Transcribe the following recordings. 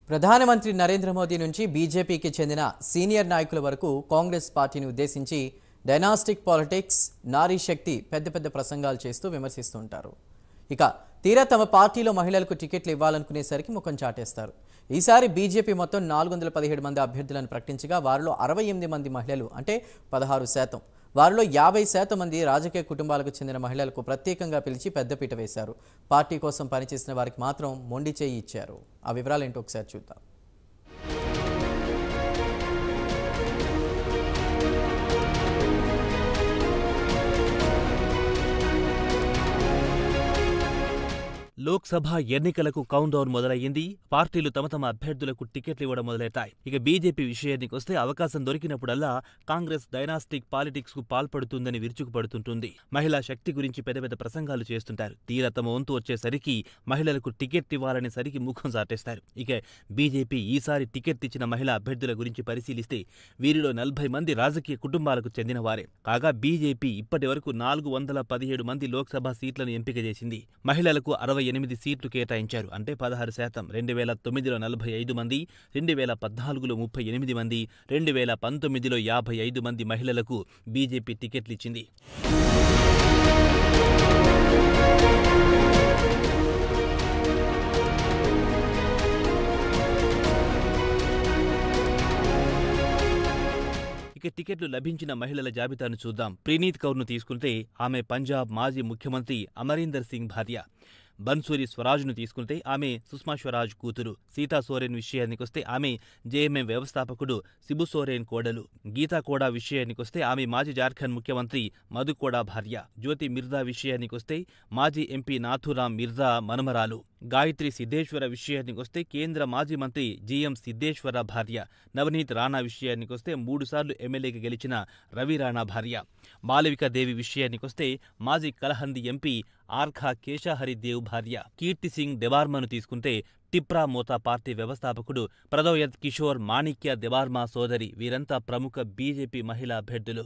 ప్రధానమంత్రి నరేంద్ర మోదీ నుంచి బీజేపీకి చెందిన సీనియర్ నాయకుల వరకు కాంగ్రెస్ పార్టీని ఉద్దేశించి డైనాస్టిక్ పాలిటిక్స్ నారీ శక్తి పెద్ద పెద్ద ప్రసంగాలు చేస్తూ విమర్శిస్తుంటారు ఇక తీరా తమ పార్టీలో మహిళలకు టికెట్లు ఇవ్వాలనుకునేసరికి ముఖం చాటేస్తారు ఈసారి బీజేపీ మొత్తం నాలుగు వందల పదిహేడు మంది అభ్యర్థులను ప్రకటించగా వారిలో అరవై ఎనిమిది మంది మహిళలు అంటే పదహారు శాతం వారిలో యాభై శాతం మంది రాజకీయ కుటుంబాలకు చెందిన మహిళలకు ప్రత్యేకంగా పిలిచి పెద్దపీట వేశారు పార్టీ కోసం పనిచేసిన వారికి మాత్రం మొండి చేయి ఇచ్చారు ఆ వివరాలు ఏంటో ఒకసారి చూద్దాం లోక్సభ ఎన్నికలకు కౌంట్ డౌన్ మొదలయ్యింది పార్టీలు తమ తమ అభ్యర్థులకు టికెట్లు ఇవ్వడం మొదలెట్టాయి ఇక బీజేపీ విషయానికి వస్తే అవకాశం దొరికినప్పుడల్లా కాంగ్రెస్ డైనాస్టిక్ పాలిటిక్స్ కు పాల్పడుతుందని విరుచుకుపడుతుంటుంది మహిళా శక్తి గురించి పెద్ద పెద్ద ప్రసంగాలు చేస్తుంటారు తీరా తమ వంతు వచ్చేసరికి మహిళలకు టికెట్ ఇవ్వాలని సరికి ముఖం సాటేస్తారు ఇక బీజేపీ ఈసారి టికెట్ ఇచ్చిన మహిళా అభ్యర్థుల గురించి పరిశీలిస్తే వీరిలో నలభై మంది రాజకీయ కుటుంబాలకు చెందిన వారే కాగా బీజేపీ ఇప్పటి వరకు నాలుగు వందల పదిహేడు మంది లోక్సభ సీట్లను ఎంపిక చేసింది మహిళలకు అరవై ఎనిమిది సీట్లు కేటాయించారు అంటే పదహారు శాతం రెండు వేల తొమ్మిదిలో నలభై ఐదు మంది రెండు వేల పద్నాలుగులో ముప్పై ఎనిమిది మంది రెండు వేల పంతొమ్మిదిలో యాభై ఐదు మంది మహిళలకు బీజేపీ టికెట్లు ఇచ్చింది ఇక టికెట్లు లభించిన మహిళల జాబితాను చూద్దాం ప్రీనీత్ కౌర్ను తీసుకుంటే ఆమె పంజాబ్ మాజీ ముఖ్యమంత్రి అమరీందర్ సింగ్ భార్య బన్సూరి స్వరాజ్ను తీసుకుంటే ఆమె సుష్మా స్వరాజ్ కూతురు సీతా సోరెన్ విషయానికొస్తే ఆమె జేఎంఎం వ్యవస్థాపకుడు సిబు సోరెన్ కోడలు గీతా కోడా విషయానికొస్తే ఆమె మాజీ జార్ఖండ్ ముఖ్యమంత్రి మధు కోడా భార్య జ్యోతి మిర్దా విషయానికొస్తే మాజీ ఎంపీ నాథురాం మిర్దా మనమరాలు గాయత్రి సిద్ధేశ్వర విషయానికొస్తే కేంద్ర మాజీ మంత్రి జీఎం సిద్ధేశ్వర భార్య నవనీత్ రాణా విషయానికొస్తే మూడుసార్లు ఎమ్మెల్యేగా గెలిచిన రవి రాణా భార్య మాలవికాదేవి విషయానికొస్తే మాజీ కలహంది ఎంపీ ఆర్ఖా కేశాహరిదేవ్ భార్య కీర్తి సింగ్ దెబార్మాను తీసుకుంటే టిప్రా మోతా పార్టీ వ్యవస్థాపకుడు ప్రదోయత్ కిషోర్ మాణిక్య దెబార్మా సోదరి వీరంతా ప్రముఖ బీజేపీ మహిళా అభ్యర్థులు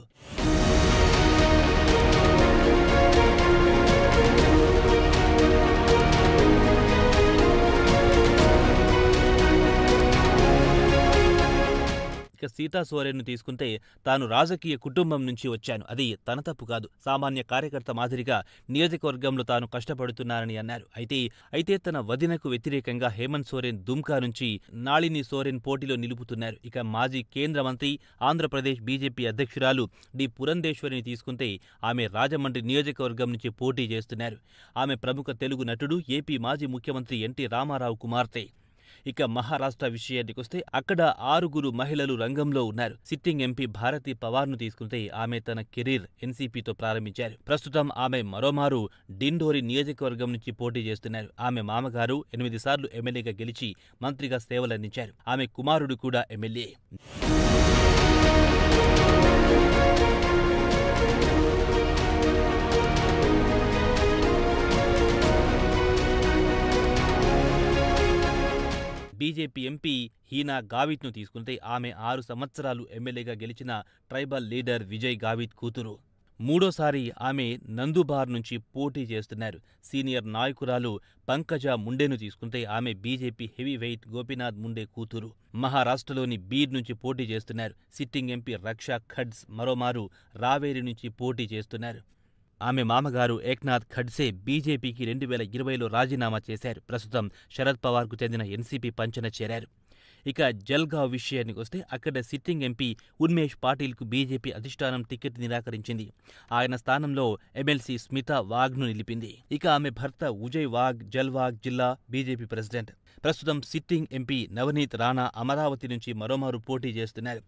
ఇక సీతా సోరెన్ను తీసుకుంటే తాను రాజకీయ కుటుంబం నుంచి వచ్చాను అది తన తప్పు కాదు సామాన్య కార్యకర్త మాదిరిగా నియోజకవర్గంలో తాను కష్టపడుతున్నానని అన్నారు అయితే అయితే తన వదినకు వ్యతిరేకంగా హేమంత్ సోరెన్ దుమ్కా నుంచి నాళిని సోరెన్ పోటీలో నిలుపుతున్నారు ఇక మాజీ కేంద్ర మంత్రి ఆంధ్రప్రదేశ్ బీజేపీ అధ్యక్షురాలు డి పురంధేశ్వరిని తీసుకుంటే ఆమె రాజమండ్రి నియోజకవర్గం నుంచి పోటీ చేస్తున్నారు ఆమె ప్రముఖ తెలుగు నటుడు ఏపీ మాజీ ముఖ్యమంత్రి ఎన్టీ రామారావు కుమార్తె ఇక మహారాష్ట్ర విషయానికొస్తే అక్కడ ఆరుగురు మహిళలు రంగంలో ఉన్నారు సిట్టింగ్ ఎంపీ భారతి పవార్ను తీసుకుంటే ఆమె తన కెరీర్ ఎన్సీపీతో ప్రారంభించారు ప్రస్తుతం ఆమె మరోమారు డిండోరి నియోజకవర్గం నుంచి పోటీ చేస్తున్నారు ఆమె మామగారు ఎనిమిది సార్లు ఎమ్మెల్యేగా గెలిచి మంత్రిగా సేవలందించారు ఆమె కుమారుడు కూడా ఎమ్మెల్యే బీజేపీ ఎంపీ హీనా గావిట్ను తీసుకుంటే ఆమె ఆరు సంవత్సరాలు ఎమ్మెల్యేగా గెలిచిన ట్రైబల్ లీడర్ విజయ్ గావిట్ కూతురు మూడోసారి ఆమె నందుబార్ నుంచి పోటీ చేస్తున్నారు సీనియర్ నాయకురాలు పంకజ ముండేను తీసుకుంటే ఆమె BJP heavy weight Gopinath Munde కూతురు మహారాష్ట్రలోని బీడ్ నుంచి పోటీ చేస్తున్నారు సిట్టింగ్ ఎంపీ రక్షా ఖడ్స్ మరోమారు రావేరి నుంచి పోటీ చేస్తున్నారు ఆమె మామగారు ఏక్నాథ్ ఖడ్సే బీజేపీకి రెండు వేల ఇరవైలో రాజీనామా చేశారు ప్రస్తుతం శరద్ పవార్కు చెందిన ఎన్సీపీ పంచన చేరారు ఇక జల్గావ్ విషయానికి వస్తే అక్కడ సిట్టింగ్ ఎంపీ ఉన్మేష్ పాటిల్కు బీజేపీ అధిష్టానం టికెట్ నిరాకరించింది ఆయన స్థానంలో ఎమ్మెల్సీ స్మిత వాగ్ను నిలిపింది ఇక ఆమె భర్త ఉజయ్ వాగ్ జల్వాగ్ జిల్లా బీజేపీ ప్రెసిడెంట్ ప్రస్తుతం సిట్టింగ్ ఎంపీ నవనీత్ రాణా అమరావతి నుంచి మరోమారు పోటీ చేస్తున్నారు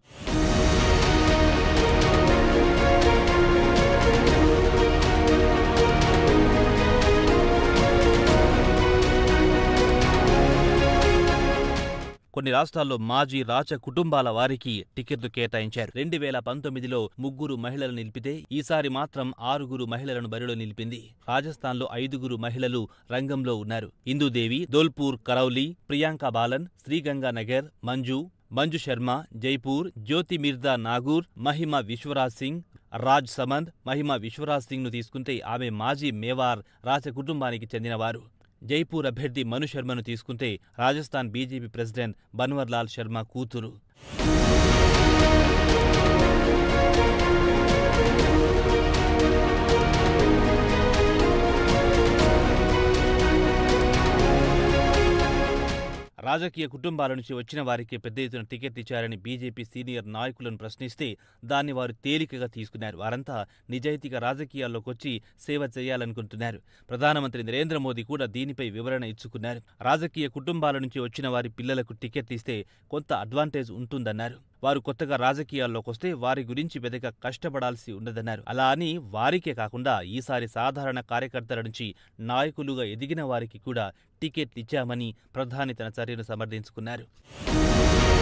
కొన్ని రాష్ట్రాల్లో మాజీ రాచ కుటుంబాల వారికి టికెట్లు కేటాయించారు రెండు వేల పంతొమ్మిదిలో ముగ్గురు మహిళలు నిలిపితే ఈసారి మాత్రం ఆరుగురు మహిళలను బరిలో నిలిపింది రాజస్థాన్లో ఐదుగురు మహిళలు రంగంలో ఉన్నారు ఇందుదేవి దోల్పూర్ కరౌలి ప్రియాంక బాలన్ శ్రీగంగా నగర్ మంజు మంజు శర్మ జైపూర్ జ్యోతి మిర్దా నాగూర్ మహిమ విశ్వరాజ్ సింగ్ రాజ్ సమంద్ మహిమ విశ్వరాజ్ సింగ్ను తీసుకుంటే ఆమె మాజీ మేవార్ రాచ కుటుంబానికి చెందినవారు జైపూర్ అభ్యర్థి మను శర్మను తీసుకుంటే రాజస్థాన్ బీజేపీ ప్రెసిడెంట్ బన్వర్లాల్ శర్మ కూతురు రాజకీయ కుటుంబాల నుంచి వచ్చిన వారికి పెద్ద ఎత్తున టికెట్ ఇచ్చారని బీజేపీ సీనియర్ నాయకులను ప్రశ్నిస్తే దాన్ని వారు తేలికగా తీసుకున్నారు వారంతా నిజాయితీగా రాజకీయాల్లోకి వచ్చి సేవ చేయాలనుకుంటున్నారు ప్రధానమంత్రి నరేంద్ర మోదీ కూడా దీనిపై వివరణ ఇచ్చుకున్నారు రాజకీయ కుటుంబాల నుంచి వచ్చిన వారి పిల్లలకు టికెట్ ఇస్తే కొంత అడ్వాంటేజ్ ఉంటుందన్నారు వారు కొత్తగా రాజకీయాల్లోకి వస్తే వారి గురించి పెద్దగా కష్టపడాల్సి ఉండదన్నారు అలా అని వారికే కాకుండా ఈసారి సాధారణ కార్యకర్తల నుంచి నాయకులుగా ఎదిగిన వారికి కూడా టికెట్లు ఇచ్చామని ప్రధాని తన చర్యను సమర్థించుకున్నారు